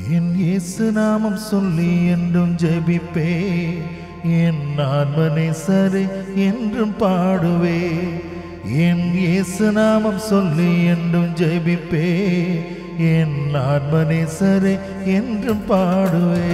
என் இயேசு நாமம் சொல்லி என்றும் ஜெபிப்பே என் ஆன்மனேசரே என்றும் பாடுவே என் இயேசு நாமம் சொல்லி என்றும் ஜெபிப்பே என் ஆன்மனேசரே என்றும் பாடுவே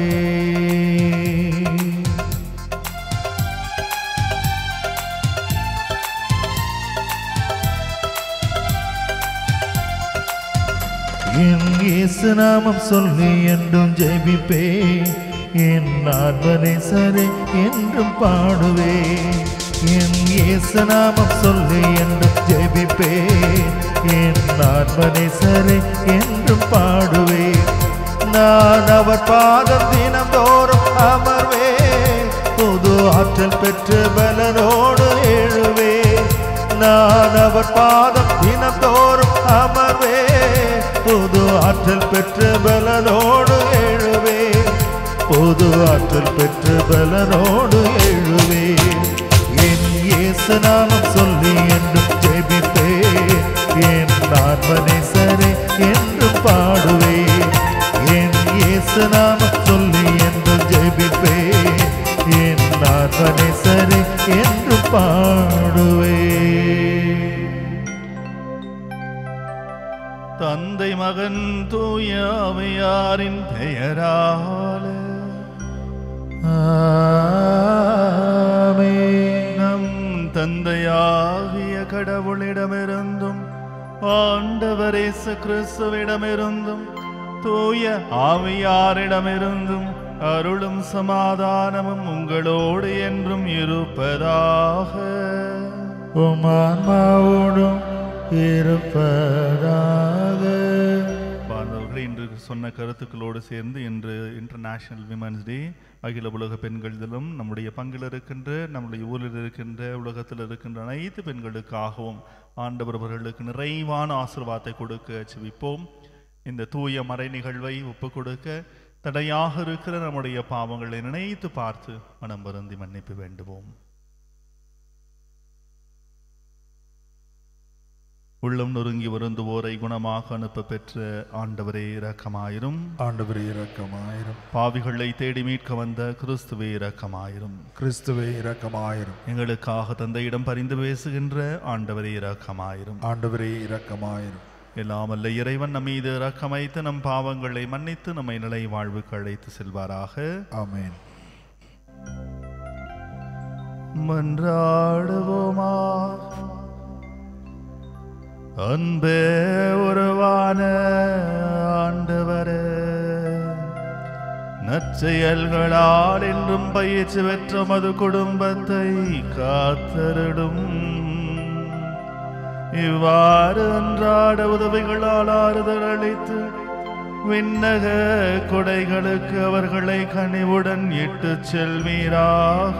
என் இயேசு நாமம் சொல்லி என்றும் ஜெபிப்பே என் ஆத்மனேசரே என்றும் பாடுவே என் இயேசு நாமம் சொல்லி என்றும் ஜெபிப்பே என் ஆத்மனேசரே என்றும் பாடுவே நான் அவர் பாதம் தினந்தோறும் அமர்வே புது ஆற்றல் பெற்று பலனோடு எழுவே நான் அவர் பாதம் தினந்தோறும் அமர்வே புது ஆற்றல் பெற்று பலனோடு எழுவே புது ஆற்றல் பெற்று பலனோடு எழுவே என் இயேசு நாமம் சொல்லி என்றும் ஜெபிப்பே என் ஆத்மனேசரே என்றும் பாடுவே என் இயேசு நாமம் சொல்லி என்றும் ஜெபிப்பே என் ஆத்மனேசரே என்றும் பாடுவே தந்தை மகன் தூய அவையாரின் பெயரால ஆமென். நம் தந்தையாகிய கடவுளிடமிருந்தும் ஆண்டவரேசு கிறிஸ்துவிடமிருந்தும் தூய ஆவியாரிடமிருந்தும் அருளும் சமாதானமும் உங்களோடு என்றும் இருப்பதாக உம் ஆன்மாவோடும் இருப்பதாக பாந்தவர்களே இன்று சொன்ன கருத்துக்களோடு சேர்ந்து இன்று இன்டர்நேஷனல் விமன்ஸ் டே அகில உலக பெண்கள் தினம் நம்முடைய பங்கில் இருக்கின்ற நம்முடைய ஊரில் இருக்கின்ற உலகத்தில் இருக்கின்ற அனைத்து பெண்களுக்காகவும் ஆண்டவர் அவர்களுக்கு நிறைவான ஆசீர்வாதத்தை கொடுக்க செவிப்போம் இந்த தூய மறை நிகழ்வை ஒப்பு கொடுக்க தடையாக இருக்கிற நம்முடைய பாவங்களை நினைத்து பார்த்து மனம் வருந்தி மன்னிப்பு வேண்டுவோம் உள்ளம் நொறுங்கி வருந்துவோரை குணமாக அனுப்ப பெற்ற ஆண்டவரே இரக்கமாயிரும் ஆண்டவரே இரக்கமாயிரும் பாவிகளை தேடி மீட்க வந்த கிறிஸ்துவே இரக்கமாயிரும் கிறிஸ்துவே இரக்கமாயிரும் எங்களுக்காக தந்தையிடம் பரிந்து பேசுகின்ற ஆண்டவரே இரக்கமாயிரும் ஆண்டவரே இரக்கமாயிரும் எல்லாம் அல்ல இறைவன் நம் மீது இரக்கமைத்து நம் பாவங்களை மன்னித்து நம்மை நிலை வாழ்வுக்கு அழைத்து செல்வாராக ஆமென் மன்றாடுவோமா அன்பே உருவான ஆண்டவரே நற்செயல்களால் என்றும் பயிற்சி பெற்ற மது குடும்பத்தை காத்தருடும் இவ்வாறு அன்றாட உதவிகளால் ஆறுதல் அளித்து விண்ணக கொடைகளுக்கு அவர்களை கனிவுடன் இட்டுச் செல்வீராக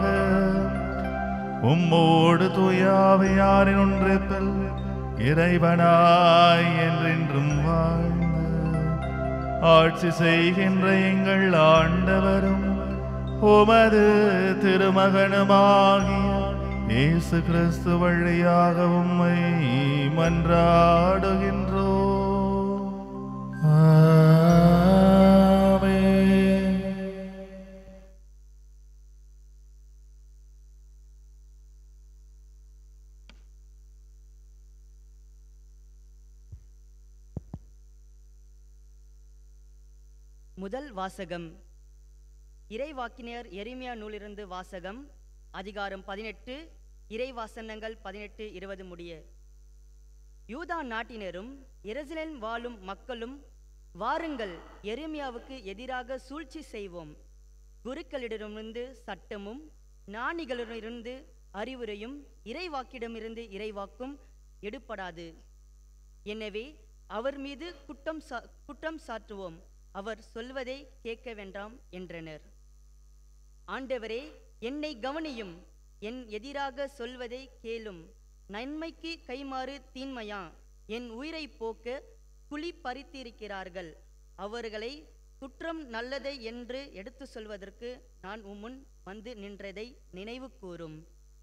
உம்மோடு தூயாவையாரின் ஒன்றிப்பல் இறைவனாய் என்றென்றும் வாழ்ந்து ஆட்சி செய்கின்ற எங்கள் ஆண்டவரும் உமது திருமகனுமாகிய இயேசு கிறிஸ்து வழியாக உம்மை மன்றாடுகின்றோ ஆமென் முதல் வாசகம் இறைவாக்கினர் எரிமியா நூலிருந்து வாசகம் அதிகாரம் பதினெட்டு இறைவாசனங்கள் பதினெட்டு இருபது முடிய யூதா நாட்டினரும் எருசலேம் வாழும் மக்களும் வாருங்கள் எரேமியாவுக்கு எதிராக சூழ்ச்சி செய்வோம் குருக்களிடமிருந்து சட்டமும் ஞானிகளிடமிருந்து அறிவுரையும் இறைவாக்கிடமிருந்து இறைவாக்கும் எடுப்படாது எனவே அவர் மீது குற்றம் சா குற்றம் சாட்டுவோம் அவர் சொல்வதை கேட்க வேண்டாம் என்றனர் ஆண்டவரே என்னை கவனியும் என் எதிராக சொல்வதை கேளும் நன்மைக்கு கைமாறு தீன்மையா என் உயிரை போக்க குழி பறித்திருக்கிறார்கள் அவர்களை குற்றம் நல்லதை என்று எடுத்து சொல்வதற்கு நான் உம்முன் வந்து நின்றதை நினைவு கூறும்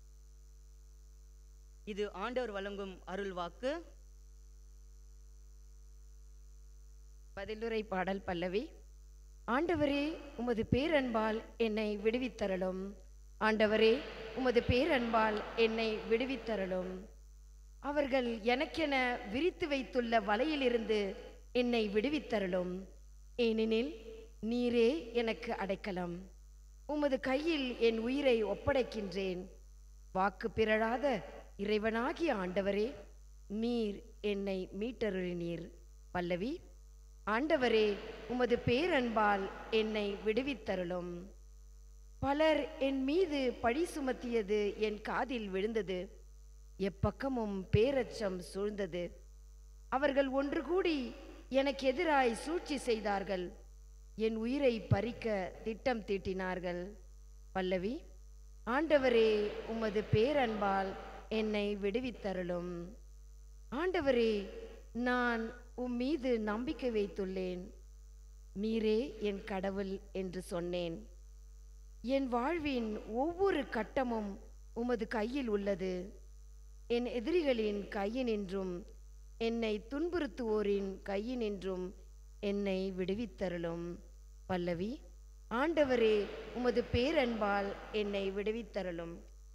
இது ஆண்டவர் வழங்கும் அருள்வாக்கு பதிலுரை பாடல் பல்லவி ஆண்டவரே உமது பேரன்பால் என்னை விடுவித்தரலும் ஆண்டவரே உமது பேரன்பால் என்னை விடுவித்தரலும் அவர்கள் எனக்கென விரித்து வைத்துள்ள வலையிலிருந்து என்னை விடுவித்தரலும் ஏனெனில் நீரே எனக்கு அடைக்கலம் உமது கையில் என் உயிரை ஒப்படைக்கின்றேன் வாக்கு பிறழாத இறைவனாகிய ஆண்டவரே நீர் என்னை மீட்டருளினீர் பல்லவி ஆண்டவரே உமது பேரன்பால் என்னை விடுவித்தருளும் பலர் என் மீது பழி சுமத்தியது என் காதில் விழுந்தது எப்பக்கமும் பேரச்சம் சூழ்ந்தது அவர்கள் ஒன்று கூடி எனக்கு எதிராய் சூழ்ச்சி செய்தார்கள் என் உயிரை பறிக்க திட்டம் தீட்டினார்கள் பல்லவி ஆண்டவரே உமது பேரன்பால் என்னை விடுவித்தருளும் ஆண்டவரே நான் உம் மீது நம்பிக்கை வைத்துள்ளேன் நீரே என் கடவுள் என்று சொன்னேன் என் வாழ்வின் ஒவ்வொரு கட்டமும் உமது கையில் உள்ளது என் எதிரிகளின் கையினின்றும் என்னை துன்புறுத்துவோரின் கையினின்றும் என்னை விடுவித்தருளும் பல்லவி ஆண்டவரே உமது பேரன்பால் என்னை விடுவித்தருளும்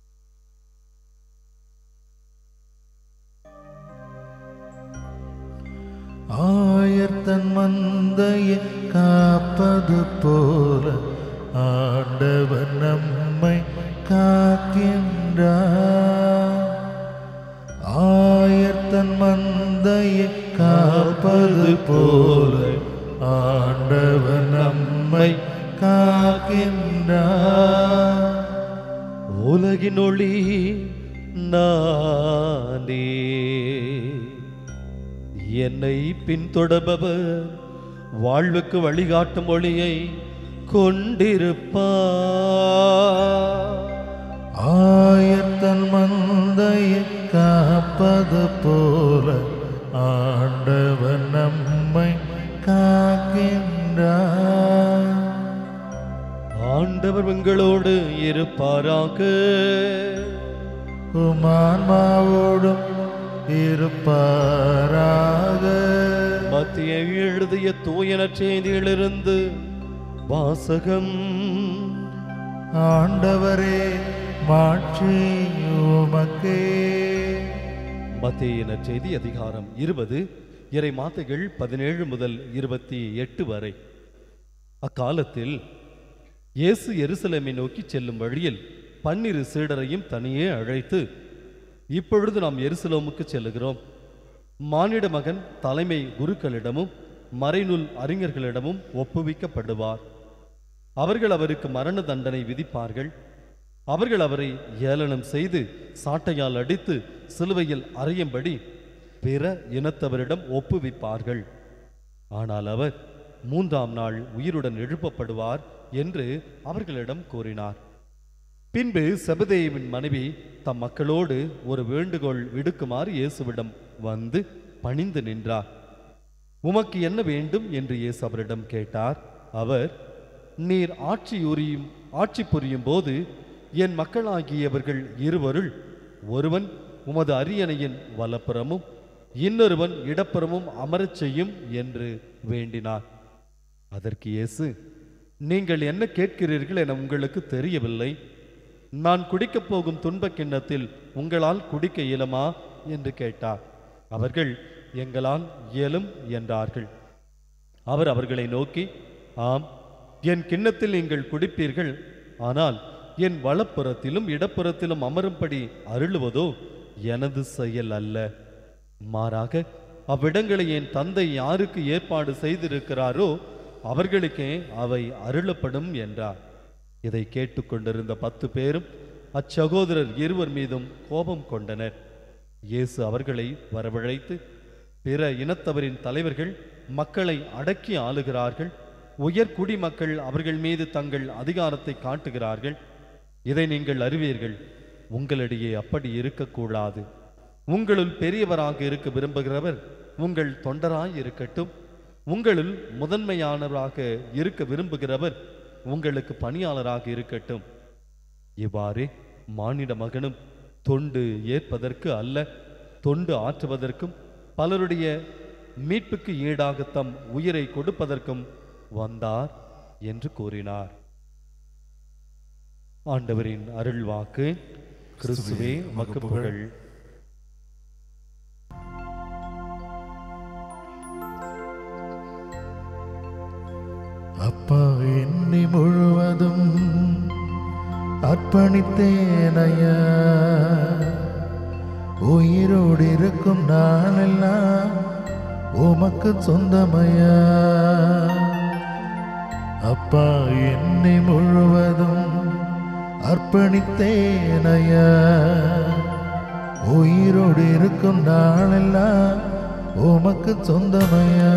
ஆயர்த்தன் மந்தையை காப்பது போல ஆண்டவர் நம்மை காக்கின்றார் ஆயர்த்தன் மந்தையை காப்பது போல ஆண்டவர் நம்மை காக்கின்றார் உலகின் ஒளி நானே என்னை பின்தொடர்பவர் வாழ்வுக்கு வழிகாட்டும் ஒளியை கொண்டிருப்பார் ஆயத்தன் மந்தையை காப்பது போல ஆண்டவர் நம்மை காக்கின்றார் ஆண்டவர் உங்களோடு இருப்பாராக உமான்மாவோடும் இருப்பாராக மத்திய எழுதிய தூயன செய்தியிலிருந்து வாசகம் ஆண்டவரே மாட்சி உமக்கே மத்திய செய்தி அதிகாரம் இருபது இறை மாத்தைகள் பதினேழு முதல் இருபத்தி எட்டு வரை அக்காலத்தில் இயேசு எருசலேமை நோக்கி செல்லும் வழியில் பன்னிரு சீடரையும் தனியே அழைத்து இப்பொழுது நாம் எருசலேமுக்கு செல்லுகிறோம் மானிட மகன் தலைமை குருக்களிடமும் மறைநூல் அறிஞர்களிடமும் ஒப்புவிக்கப்படுவார் அவர்கள் அவருக்கு மரண தண்டனை விதிப்பார்கள் அவர்கள் அவரை ஏளனம் செய்து சாட்டையால் அடித்து சிலுவையில் அறையும்படி பிற இனத்தவரிடம் ஒப்புவிப்பார்கள் ஆனால் அவர் மூன்றாம் நாள் உயிருடன் எழுப்பப்படுவார் என்று அவர்களிடம் கூறினார் பின்பு செபதேவின் மனைவி தம் மக்களோடு ஒரு வேண்டுகோள் விடுக்குமாறு இயேசுவிடம் வந்து பணிந்து நின்றார் உமக்கு என்ன வேண்டும் என்று இயேசு அவரிடம் கேட்டார் அவர் நீர் ஆட்சி உரியும் ஆட்சி புரியும் போது என் மக்களாகியவர்கள் இருவருள் ஒருவன் உமது அரியணையின் வலப்புறமும் இன்னொருவன் இடப்புறமும் அமரச் செய்யும் என்று வேண்டினார் அதற்கு இயேசு நீங்கள் என்ன கேட்கிறீர்கள் என உங்களுக்கு தெரியவில்லை நான் குடிக்கப் போகும் துன்பக் கிண்ணத்தில் உங்களால் குடிக்க இயலுமா என்று கேட்டார் அவர்கள் எங்களால் இயலும் என்றார்கள் அவர் அவர்களை நோக்கி ஆம் என் கிண்ணத்தில் நீங்கள் குடிப்பீர்கள் ஆனால் என் வலப்புறத்திலும் இடப்புறத்திலும் அமரும்படி அருளுவதோ எனது செயல் அல்ல மாறாக அவ்விடங்களை என் தந்தை யாருக்கு ஏற்பாடு செய்திருக்கிறாரோ அவர்களுக்கே அவை அருளப்படும் என்றார் இதை கேட்டுக்கொண்டிருந்த பத்து பேரும் அச்சகோதரர் இருவர் மீதும் கோபம் கொண்டனர் இயேசு அவர்களை வரவழைத்து பிற இனத்தவரின் தலைவர்கள் மக்களை அடக்கி ஆளுகிறார்கள் உயர் குடிமக்கள் அவர்கள் மீது தங்கள் அதிகாரத்தை காட்டுகிறார்கள் இதை நீங்கள் அறிவீர்கள் உங்களிடையே அப்படி இருக்கக்கூடாது உங்களுள் பெரியவராக இருக்க விரும்புகிறவர் உங்கள் தொண்டராய் இருக்கட்டும் உங்களுள் முதன்மையானவராக இருக்க விரும்புகிறவர் உங்களுக்கு பணியாளராக இருக்கட்டும் இவ்வாறே மானிட மகனும் தொண்டு ஏற்பதற்கு அல்ல தொண்டு ஆற்றுவதற்கும் பலருடைய மீட்புக்கு ஈடாக தம் உயிரை கொடுப்பதற்கும் வந்தார் என்று கூறினார் ஆண்டவரின் அருள் வாக்கு கிறிஸ்துவே உமக்கு புகழ் அப்பா என்னை முழுவதும் அர்ப்பணித்தேனையா உயிரோடு இருக்கும் நாளெல்லாம் உமக்கு சொந்தமையா அப்பா என்னை முழுவதும் அர்ப்பணித்தேனையா உயிரோடு இருக்கும் நாளெல்லாம் உமக்கு சொந்தமையா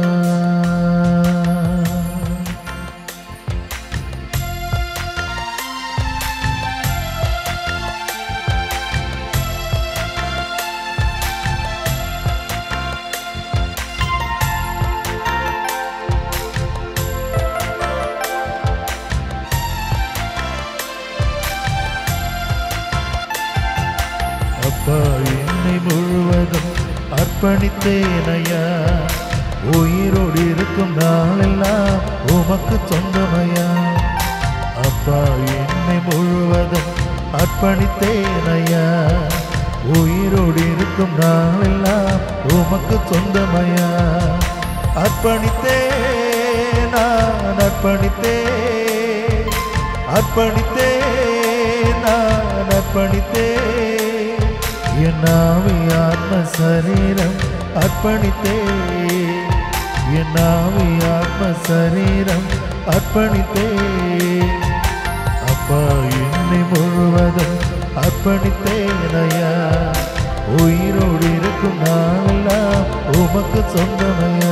அப்பா என்னை முழுவதும் அர்ப்பணித்தேனையா உயிரோடு இருக்கும் நாளெல்லாம் உமக்கு சொந்தமையா அப்பா என்னை முழுவதும் அர்ப்பணித்தேனையா உயிரோடு இருக்கும் நாளெல்லாம் உமக்கு சொந்தமையா அர்ப்பணித்தே நான் அர்ப்பணித்தே அர்ப்பணித்தே நான் அர்ப்பணித்தே என் ஆவி ஆத்ம சரீரம் அர்ப்பணித்தே என் ஆவி ஆத்ம சரீரம் அர்ப்பணித்தே அப்பா என்னை முழுவதும் அர்ப்பணித்தேனையா உயிரோடு இருக்கும் நாளெல்லாம் உமக்கு சொந்தமையா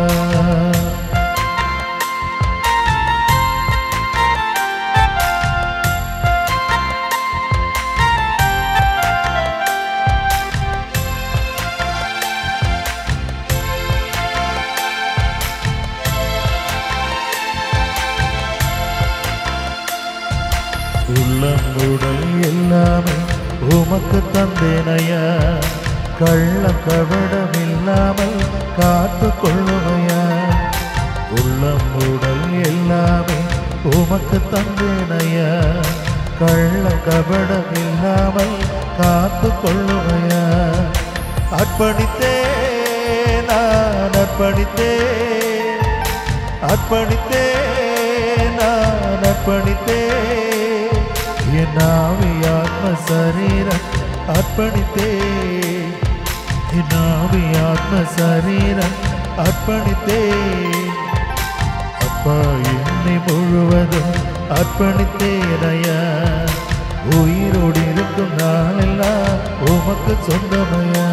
உள்ளம் உடல் எல்லாமே உமக்கு தந்தேனையா கள்ள கபடம் இல்லாமல் காத்து கொள்ளுமையா உள்ளம் உடல் எல்லாமே உமக்கு தந்தேனையா கள்ள கபடம் இல்லாமல் காத்து கொள்ளுமையா அர்ப்பணித்தே நான் அர்ப்பணித்தே அர்ப்பணித்தே நான் அர்ப்பணித்தே என் ஆவி ஆத்ம சரீரம் அர்ப்பணித்தே என் ஆவி ஆத்ம சரீரம் அர்ப்பணித்தே அப்பா என்னை முழுவதும் அர்ப்பணித்தேனையா உயிரோடு இருக்கும் நாளெல்லாம் உமக்கு சொந்தமையா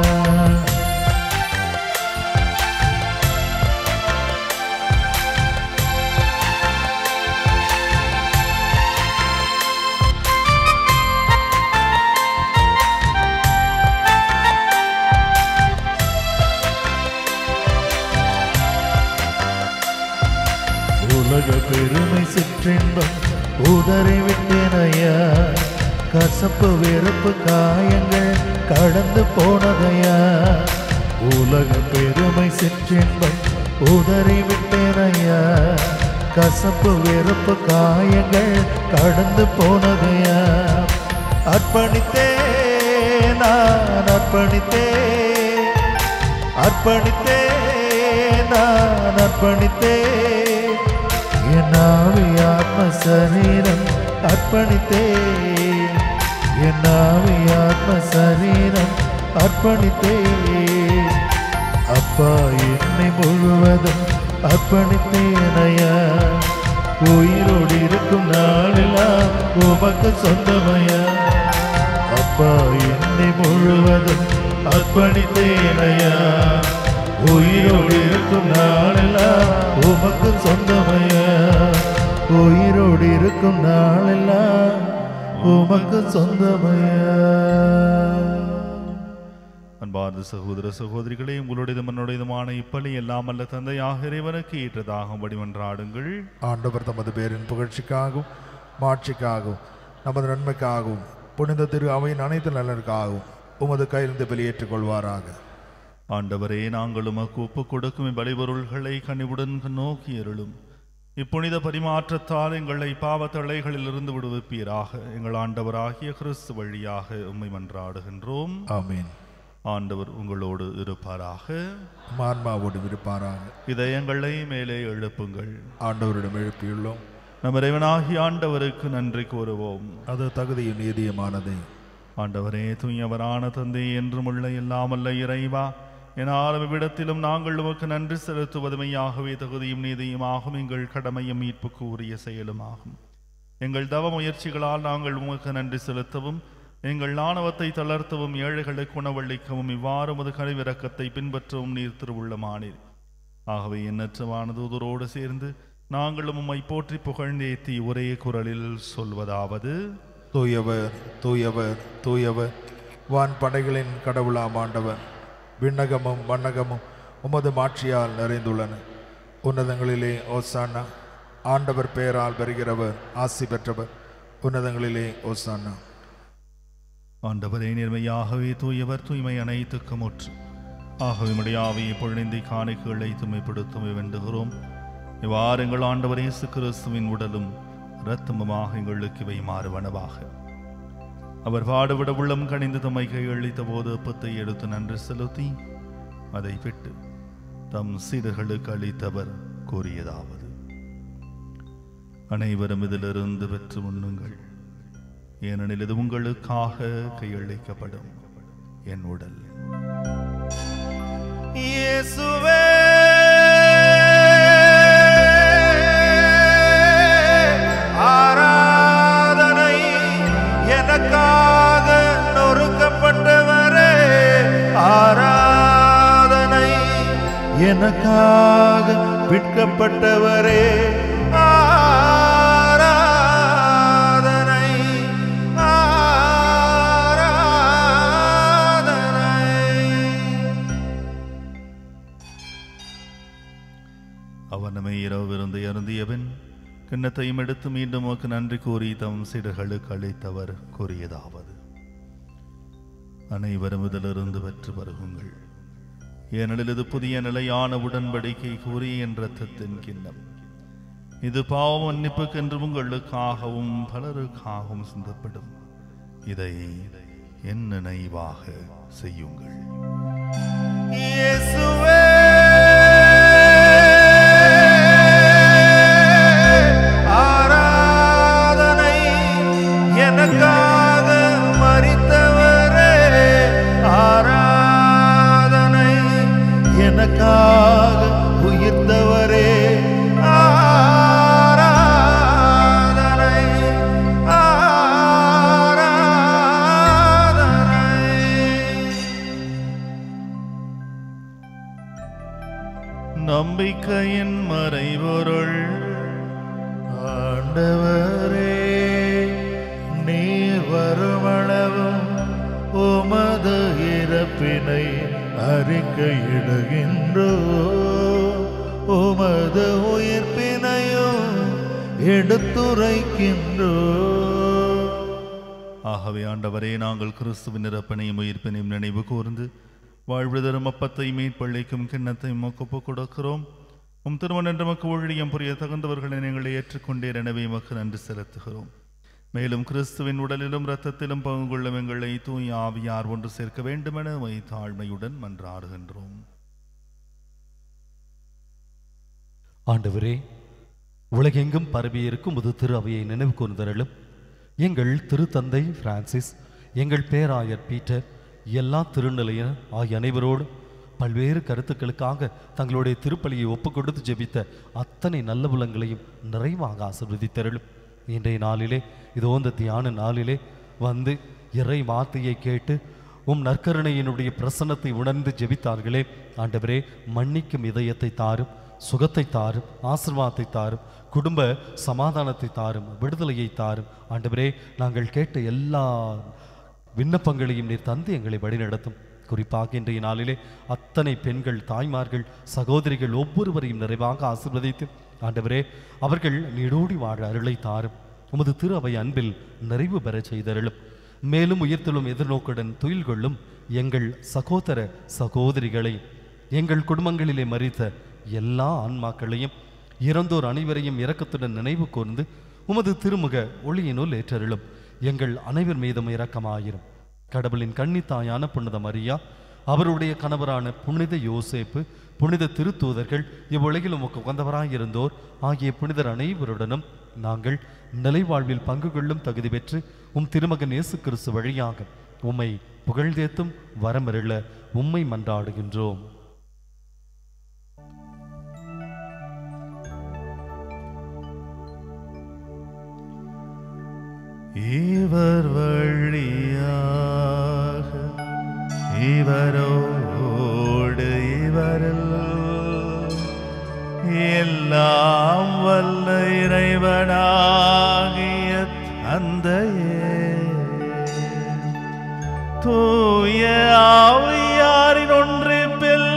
உலக பெருமை சிற்றின்பம் உதறி விட்டேனையா கசப்பு வெறுப்பு காயங்கள் கடந்து போனதையா உலக பெருமை சிற்றின்பம் உதறி விட்டேனையா கசப்பு வெறுப்பு காயங்கள் கடந்து போனதையா அர்ப்பணித்தே நான் அர்ப்பணித்தே அர்ப்பணித்தே நான் அர்ப்பணித்தே என் ஆவி ஆத்ம சரீரம் அர்ப்பணித்தே என் ஆவி ஆத்ம சரீரம் அர்ப்பணித்தே அப்பா என்னை முழுவதும் அர்ப்பணித்தேனையா உயிரோடு இருக்கும் நாளெல்லாம் உமக்கு சொந்தமையா அப்பா என்னை முழுவதும் அர்ப்பணித்தேனையா உயிரோடு இருக்கும் நாளெல்லாம் உமக்கு சொந்தமையா உயிரோடு இருக்கும் நாளெல்லாம் உமக்கு சொந்தமையா அன்பார்ந்த சகோதர சகோதரிகளே உங்களுடையதும் என்னுடையதுமான இப்பலி எல்லாம் அல்ல தந்தையாக இறைவனுக்கு ஏற்றதாகும்படி மன்றாடுங்கள் ஆண்டவர் தமது பேரின் புகழ்ச்சிக்காகவும் மாட்சிக்காகவும் நமது நன்மைக்காகவும் புனித திரு அவையின் அனைத்து நலனுக்காகவும் உமது கையிலிருந்து வெளியேற்றுக் கொள்வாராக ஆண்டவரே நாங்கள் உமக்கு ஒப்புக் கொடுக்கும் பலிபொருள்களை கனிவுடன் நோக்கி அருளும் இப்புனித பரிமாற்றத்தால் எங்களை பாவத்தளைகளில் இருந்து விடுவிப்பீராக எங்கள் ஆண்டவராகிய கிறிஸ்து வழியாக உம்மை மன்றாடுகின்றோம் ஆமீன் ஆண்டவர் உங்களோடு இருப்பாராக உம் ஆன்மாவோடு இருப்பாராக இதயங்களை மேலே எழுப்புங்கள் ஆண்டவரிடம் எழுப்பியுள்ளோம் நம் இறைவனாகிய ஆண்டவருக்கு நன்றி கூறுவோம் அது தகுதியும் நீதியுமானதே ஆண்டவரே தூயவரான தந்தை என்றும் உள்ள இல்லாமல்ல இறைவா என்னாலும் இவ்விடத்திலும் நாங்கள் உமக்கு நன்றி செலுத்துவதுமையாகவே தகுதியும் நீதியுமாகும் எங்கள் கடமையும் மீட்புக்கு உரிய செயலுமாகும் எங்கள் தவ முயற்சிகளால் நாங்கள் உமக்கு நன்றி செலுத்தவும் எங்கள் ஆணவத்தை தளர்த்தவும் ஏழைகளுக்கு உணவளிக்கவும் இவ்வாறு உமது கழிவிறக்கத்தை பின்பற்றவும் நீர் திருவுள்ளமானீர் ஆகவே எண்ணற்றவான தூதரோடு சேர்ந்து நாங்களும் உம்மை போற்றி புகழ்ந்தேத்தி ஒரே குரலில் சொல்வதாவது தூயவர் தூயவர் தூயவர் வான் படைகளின் கடவுளாம் ஆண்டவர் விண்ணகமும் மண்ணகமும் உமது மாட்சியால் நிறைந்துள்ளன உன்னதங்களிலே ஓசானா ஆண்டவர் பெயரால் பெறுகிறவர் ஆசி பெற்றவர் உன்னதங்களிலே ஓசானா ஆண்டவரே நேர்மையாகவே தூயவர் தூய்மை அனைத்துக்கும் முற்று ஆகவே முடியாவையை பொழிந்தி காணிக்கைகளை தூய்மைப்படுத்தும் வேண்டுகிறோம் இவ்வாறு எங்கள் ஆண்டவர் இயேசு கிறிஸ்துவின் உடலும் இரத்தமுமாக எங்களுக்கு இவை மாறுவனவாக அவர் பாடுபட உள்ளம் கணிந்து தம்மை கையளித்த போது அப்பத்தை எடுத்து நன்றி செலுத்தி அதை விட்டு தம் சீடர்களுக்கு அளித்தவர் கூறியதாவது அனைவரும் இதிலிருந்து பெற்று உண்ணுங்கள் ஏனெனில் இது உங்களுக்காக கையளிக்கப்படும் என் உடல் இயேசுவே ஆராதனை எனக்காக நொறுக்கப்பட்டவரே ஆராதனை எனக்காக விற்கப்பட்டவரே ஆராதனை ஆராதனை அவன் நம்மை இரவிருந்து அருந்தியவன் கிண்ணத்தையும் எடுத்து மீண்டும் உமக்கு நன்றி கூறி தம் சீடர்களுக்கு அளித்தவர் கூறியதாவது அனைவரும் இதிலிருந்து பெற்று வருகுங்கள் ஏனெனில் இது புதிய நிலையான உடன்படிக்கை கூறிய என் ரத்தத்தின் கிண்ணம் இது பாவ மன்னிப்புக்கென்று உங்களுக்காகவும் பலருக்காகவும் சிந்தப்படும் இதை என் நினைவாக செய்யுங்கள் இயேசுவே ஆராதனை எனக்காக மரித்தவரே ஆராதனை எனக்காக உயிர்த்தவரே ஆராதனை ஆராதனை நம்பிக்கையின் மறைபொருள் ஆண்டவரே நீர் வருமளவும் உமது இறப்பினை அறிக்கையிடுகின்றோ உமது உயிர்ப்பினையும் எடுத்துரைக்கின்றோ ஆகவே ஆண்டவரே நாங்கள் கிறிஸ்துவின் இறப்பினையும் உயிர்ப்பினையும் நினைவு கூர்ந்து வாழ்வு தரும் அப்பத்தை மீட்பளிக்கும் கிண்ணத்தை மொக்கப்பு கொடுக்கிறோம் உம் திருமணம் என்று மக்கு ஊழியம் புரிய தகுந்தவர்களை நீங்கள் ஏற்றுக்கொண்டீர் எனவே மக்கு நன்றி செலுத்துகிறோம் மேலும் கிறிஸ்துவின் உடலிலும் இரத்தத்திலும் பங்கு கொள்ளும் எங்களை தூய் ஆவியார் ஒன்று சேர்க்க வேண்டுமென மை தாழ்மையுடன் மன்றாடுகின்றோம் ஆண்டவரே உலகெங்கும் பரவியிருக்கும் முது திரு அவையை நினைவு கூர்ந்தருளும் எங்கள் திருத்தந்தை பிரான்சிஸ் எங்கள் பேராயர் பீட்டர் எல்லா திருநிலையர் ஆகிய அனைவரோடும் பல்வேறு கருத்துக்களுக்காக தங்களுடைய திருப்பலியை ஒப்புக் கொடுத்து ஜெபித்த அத்தனை நல்ல புலங்களையும் நிறைவாக ஆசீர்வதித்தருளும் இன்றைய நாளிலே இதோ இந்த தியான நாளிலே வந்து இறை வார்த்தையை கேட்டு உம் நற்கருணையினுடைய பிரசன்னத்தை உணர்ந்து ஜெபித்தார்களே ஆண்டவரே மன்னிக்கும் இதயத்தை தாரும் சுகத்தை தாரும் ஆசீர்வாதத்தை தாரும் குடும்ப சமாதானத்தை தாரும் விடுதலையை தாரும் ஆண்டவரே நாங்கள் கேட்ட எல்லா விண்ணப்பங்களையும் நீர் தந்து எங்களை வழிநடத்தும் குறிப்பாக இன்றைய நாளிலே அத்தனை பெண்கள் தாய்மார்கள் சகோதரிகள் ஒவ்வொருவரையும் நிறைவாக ஆசீர்வதித்து ஆண்டவரே அவர்கள் நீடோடி வாழ அருளை தாரும் உமது திரு அவை அன்பில் நிறைவு பெறச் செய்தருளும் மேலும் உயிர்த்தலும் எதிர்நோக்குடன் துயில் கொள்ளும் எங்கள் சகோதர சகோதரிகளை எங்கள் குடும்பங்களிலே மறித்த எல்லா ஆன்மாக்களையும் இறந்தோர் அனைவரையும் இரக்கத்துடன் நினைவு கூர்ந்து உமது திருமுக ஒளியினுள் ஏற்றருளும் எங்கள் அனைவர் மீதும் இரக்கமாயிரும் கடவுளின் கன்னித்தாயான புனித மரியா அவருடைய கணவரான புனித யோசேப்பு புனித திருத்தூதர்கள் இவ்வுலகில் உமக்கு உகந்தவராயிருந்தோர் ஆகிய புனிதர் அனைவருடனும் நாங்கள் நிலைவாழ்வில் பங்கு கொள்ளும் தகுதி பெற்று உம் திருமகன் இயேசு கிறிஸ்து வழியாக உம்மை புகழ்ந்தேத்தும் வரமருள உம்மை மன்றாடுகின்றோம் இவர் வழியாக இவரோடு இவரில் எல்லாம் வல்ல இறைவனாகிய தந்தையே தூய ஆவியாரின் ஒன்றிப்பில்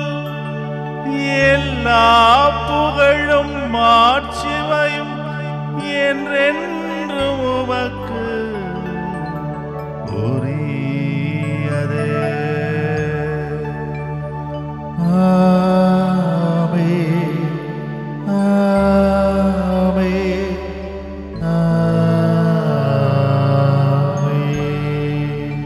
எல்லா புகழும் மாட்சிமையும் என்றென்று உமக்கு உரியதே ஆமே ஆமே ஆமே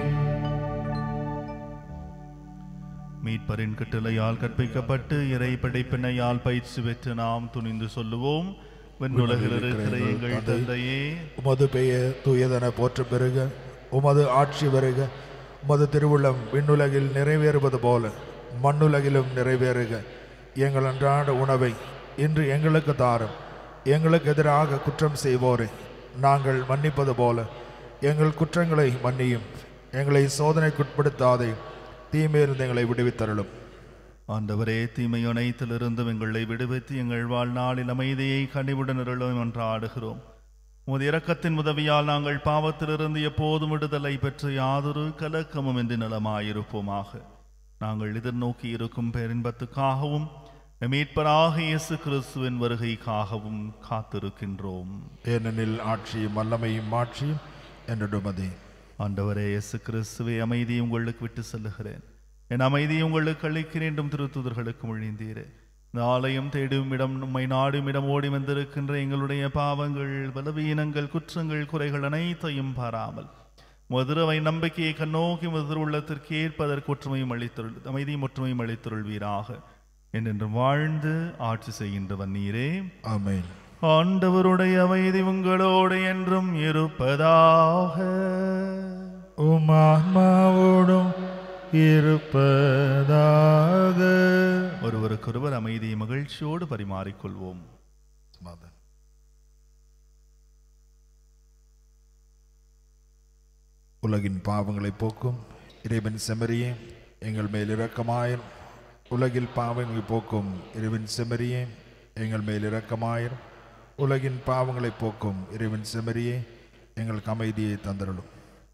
மீட்பரின் கட்டளையால் கற்பிக்கப்பட்டு இறை படைப்பினையால் பயிற்சி பெற்று நாம் துணிந்து சொல்லுவோம் விண்ணுலகில் இருக்கிற எங்கள் தந்தையே உமது பெயர் தூயதென போற்ற பெருக உமது ஆட்சி வருக உமது திருவுள்ளம் விண்ணுலகில் நிறைவேறுவது போல மண்ணுலகிலும் நிறைவேறுக எங்கள் அன்றாட உணவை இன்று எங்களுக்கு தாரும் எங்களுக்கு எதிராக குற்றம் செய்வோரை நாங்கள் மன்னிப்பது போல எங்கள் குற்றங்களை மன்னியும் எங்களை சோதனைக்குட்படுத்தாதே தீமையிலிருந்து எங்களை விடுவித்தருளும் ஆண்டவரே தீமை அனைத்திலிருந்தும் எங்களை விடுவித்து எங்கள் வாழ்நாளில் அமைதியை கனிவுடன் அருளும் என்று ஆடுகிறோம் உமது இரக்கத்தின் உதவியால் நாங்கள் பாவத்திலிருந்து எப்போதும் விடுதலை பெற்று யாதொரு கலக்கமும் என்று நலமாயிருப்போமாக நாங்கள் எதிர்நோக்கி இருக்கும் பேரின்பத்துக்காகவும் எம் மீட்பராக இயேசு கிறிஸ்துவின் வருகைக்காகவும் காத்திருக்கின்றோம் ஏனெனில் ஆட்சியும் வல்லமையும் மாட்சியும் என்றுமதே ஆண்டவரே இயேசு கிறிஸ்துவை அமைதியை உங்களுக்கு விட்டு செல்லுகிறேன் என் அமைதியை உங்களுக்கு அளிக்கிறேன் என்றும் திருத்துதர்களுக்கு மொழிந்தீரே இந்த ஆலயம் தேடும் இடம் நம்மை நாடும் இடம் ஓடி வந்திருக்கின்ற எங்களுடைய பாவங்கள் பலவீனங்கள் குற்றங்கள் குறைகள் அனைத்தையும் பாராமல் மதுரவை நம்பிக்கையை கண்ணோக்கி மதுர உள்ளத்திற்கு ஏற்பதற்கு ஒற்றுமையும் அளித்தருள் அமைதியும் ஒற்றுமையும் அளித்தருள்வீராக என்றென்றும் வாழ்ந்து ஆட்சி செய்கின்றவன் நீரே ஆமென் ஆண்டவருடைய அமைதி உங்களோடு என்றும் இருப்பதாக உமாத்மாவோடும் இருப்பதாக ஒருவருக்கொருவர் அமைதியை மகிழ்ச்சியோடு பரிமாறிக்கொள்வோம் மதன் உலகின் பாவங்களை போக்கும் இறைவன் செமரியே எங்கள் மேல் இரக்கமாயிரும் உலகில் பாவங்களை போக்கும் இறைவன் செமரியே எங்கள் மேல் இரக்கமாயிரும் உலகின் பாவங்களை போக்கும் இறைவன் செமரியே எங்களுக்கு அமைதியை தந்தருளும்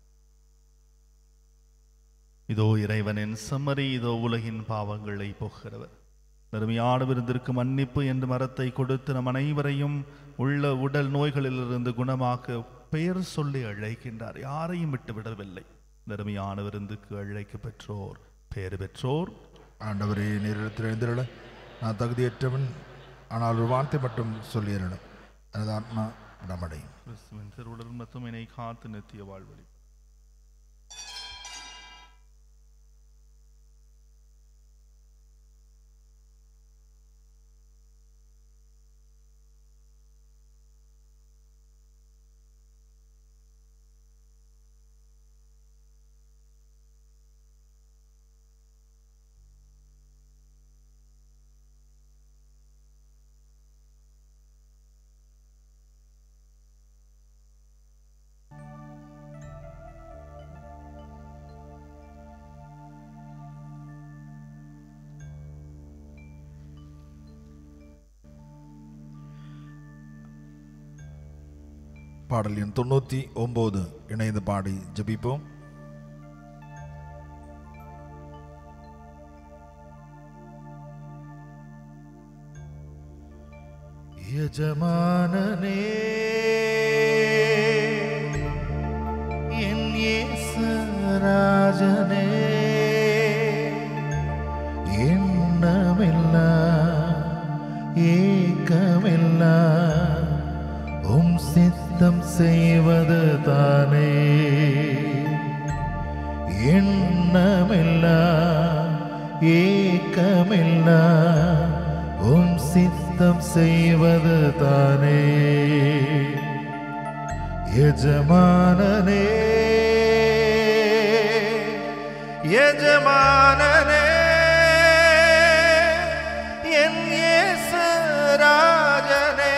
இதோ இறைவனின் சம்மரி இதோ உலகின் பாவங்களை போகிறவர் நறுமையான விருந்திற்கு மன்னிப்பு என்று மரத்தை கொடுத்து நம் அனைவரையும் உள்ள உடல் நோய்களிலிருந்து குணமாக்க பெயர் சொல்லி அழைக்கின்றார் யாரையும் விட்டு விடவில்லை நறுமையான விருந்துக்கு அழைக்க பெற்றோர் பெயர் பெற்றோர் ஆண்டவரே நேரிடத்தில் எழுந்திரல நான் தகுதியற்றவன் ஆனால் ஒரு வார்த்தை மட்டும் சொல்லிடணும் எனது ஆத்மா விடமடையும் கிறிஸ்துவின் திருவுடல் மற்றும் என்னை காத்து நித்திய வாழ்வழி பாடல் எண் தொண்ணூற்றி ஒம்பது இணைந்து பாடி ஜெபிப்போம் எஜமானனே என் இயேசுராஜனே எண்ணமில்லா ஏக்கமே ஏக்கமெல்லாம் உம் சித்தம் செய்வது தானே எஜமானனே எஜமானனே என் இயேசு ராஜனே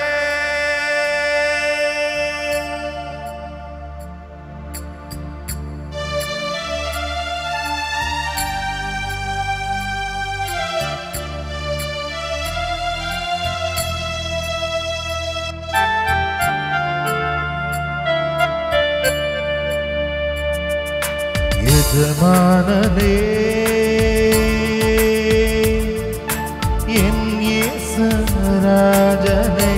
எஜமானனே என் இயேசு ராஜனே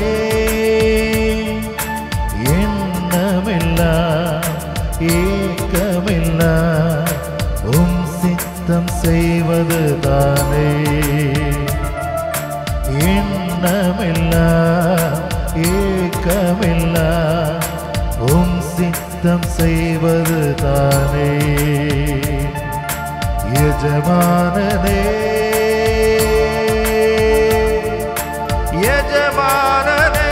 எண்ணமெல்லாம் ஏக்கமெல்லாம் உம் சித்தம் செய்வது தானே எண்ணமெல்லாம் ஏக்கமெல்லாம் உம் சித்தம் செய்வது தானே எஜமானனே எஜமானனே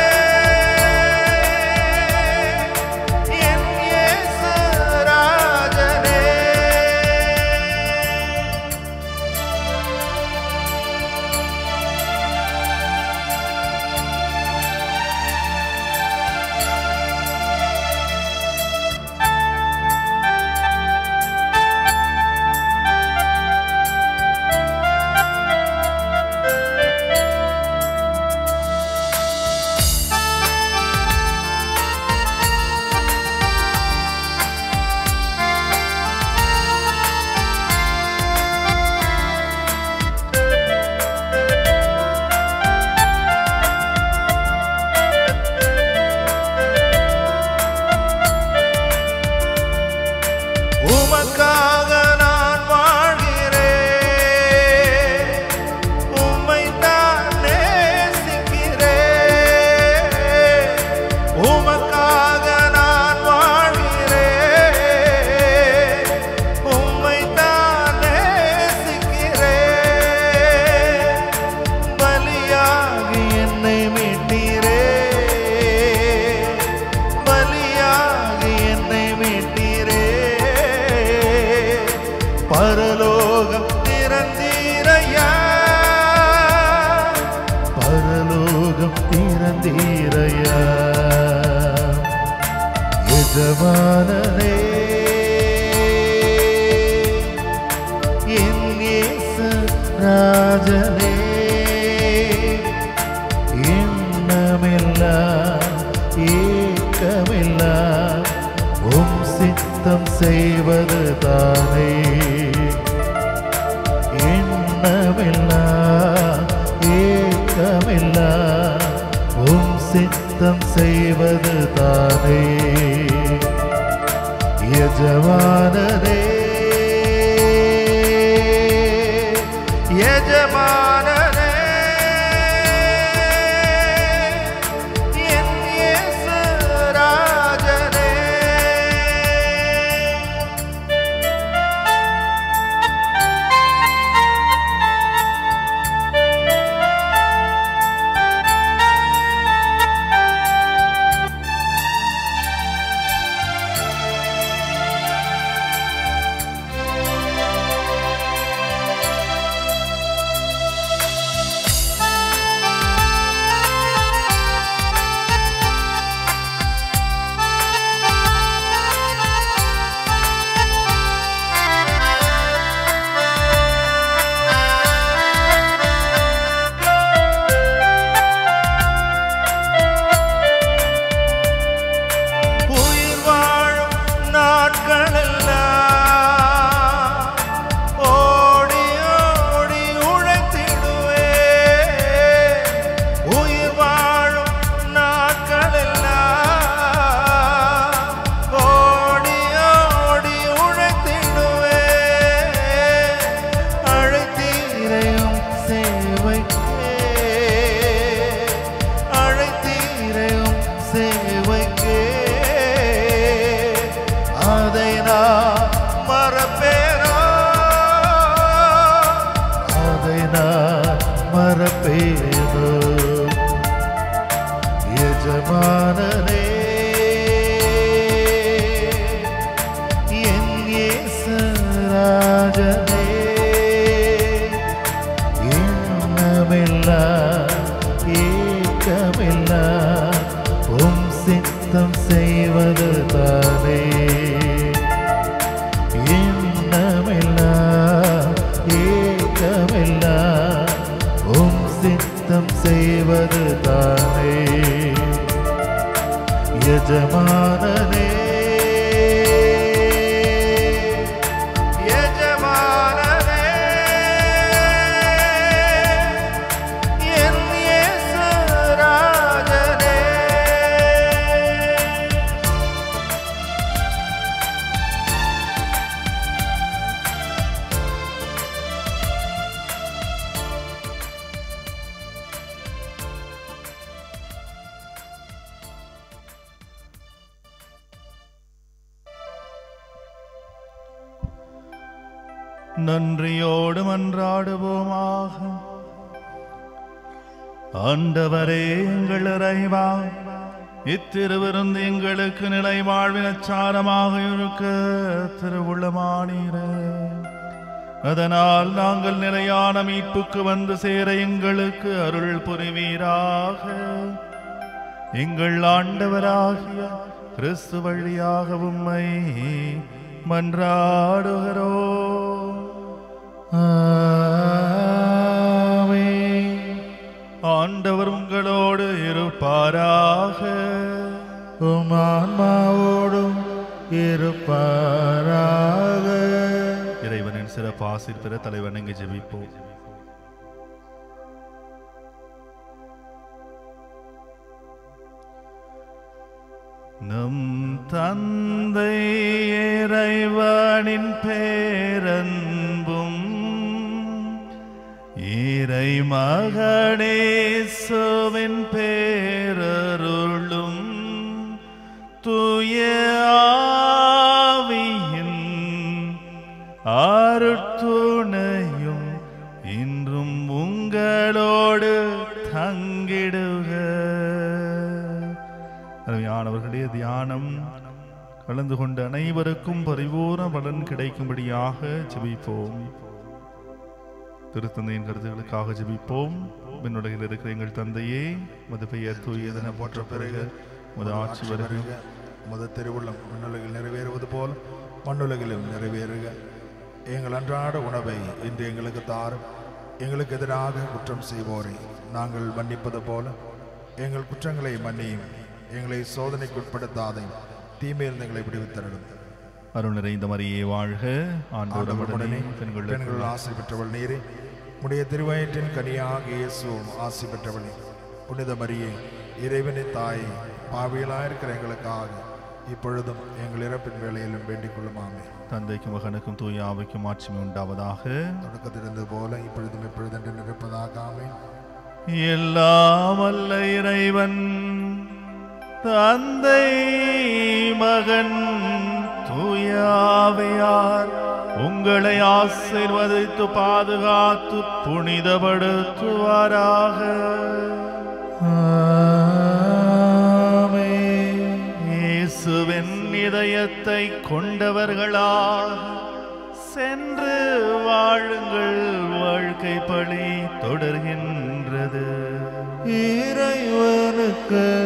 என் இயேசு ராஜனே உமக்காக நான் வாழ்கிறேன் உம்மை நான் நேசிக்கிறேன் உமக்காக நான் வாழ்கிறேன் உம்மை நான் நேசிக்கிறேன் பலியாகி என்னை மீட்டீரே பலியாகி என்னை மீட்டீரே பரலோகம் திறந்தீரையா பரலோகம் திறந்தீரையா எஜமானனே என் இயேசு ராஜனே எண்ணமெல்லாம் ஏக்கமெல்லாம் உம் சித்தம் செய்வது தானே எண்ணமெல்லாம் ஏக்கமெல்லாம் உம் சித்தம் செய்வது தானே எஜமானனே எஜமானனே என் இயேசு ராஜனே செய்வது தானே எஜமானனே எஜமானனே என் இயேசு ராஜனே நன்றியோடு மன்றாடுவோமாக ஆண்டவரே எங்கள் இறைவா இத்திருவிருந்து எங்களுக்கு நிலை வாழ்வின் அச்சாரமாக இருக்க திருவுள்ளமானீர அதனால் நாங்கள் நிலையான மீட்புக்கு வந்து சேர எங்களுக்கு அருள் புரிவீராக எங்கள் ஆண்டவராகிய கிறிஸ்து வழியாக உம்மை மன்றாடுகிறோம் ஆமென். ஆண்டவர் உங்களோடு இருப்பாராக உம் ஆன்மாவோடும் இருப்பாராக இறைவனின் சிறப்பு ஆசிர் பெற தலைவன் இங்கு ஜெபிப்போம் நம் தந்தை இறைவனின் பேரன்பும் இறை மகனேசுவின் பேரருளும் தூய ஆவியின் அருட்துணையும் இன்றும் உங்களோடு தங்கிடுக அருமையானவர்களுடைய தியானம் கலந்து கொண்ட அனைவருக்கும் பரிபூர்ண பலன் கிடைக்கும்படியாக ஜெபிப்போம் திருத்தந்தையின் கருத்துகளுக்காக ஜெபிப்போம் விண்ணுலகில் இருக்கிற எங்கள் தந்தையே மது பெயர் தூயதென போற்ற பிறகு மது ஆட்சி வருக வருக உமது திருவுள்ளம் மண்ணுலகில் நிறைவேறுவது போல் மண்ணுலகிலும் நிறைவேறுக எங்கள் அன்றாட உணவை இன்று எங்களுக்கு தாரும் எங்களுக்கு எதிராக குற்றம் செய்வோரை நாங்கள் மன்னிப்பது போல எங்கள் குற்றங்களை மன்னியும் எங்களை சோதனைக்கு உட்படுத்தாதே தீமையில் எங்களை விடுவித்தரலும் அருள் நிறைந்த மரியே வாழ்க ஆண்டோடமுடனே ஆண்டவருடனே பெண்கள் பெண்கள் ஆசை பெற்றவள் நீரே உடைய திருவயிற்றின் கனியாக இயேசுவும் ஆசை பெற்றவளே புனித மரியே இறைவனின் தாயே பாவியலாயிருக்கிற எங்களுக்காக இப்பொழுதும் எங்கள் இறப்பின் வேலையிலும் வேண்டிக் கொள்ளுமாமே தந்தைக்கும் மகனுக்கும் தூய ஆவிக்கும் ஆட்சிமை உண்டாவதாக தொடக்கத்திலிருந்து போல இப்பொழுதும் எப்பொழுதென்று நிற்பதாக ஆமென் எல்லாம் வல்ல இறைவன் தந்தை மகன் தூயாவையார் உங்களை ஆசீர்வதித்து பாதுகாத்து புனிதப்படுத்துவாராக ஆமென். இயேசுவின் இதயத்தை கொண்டவர்களாக சென்று வாழுங்கள் வாழ்க்கை பழி தொடர்கின்றது இறைவனுக்கு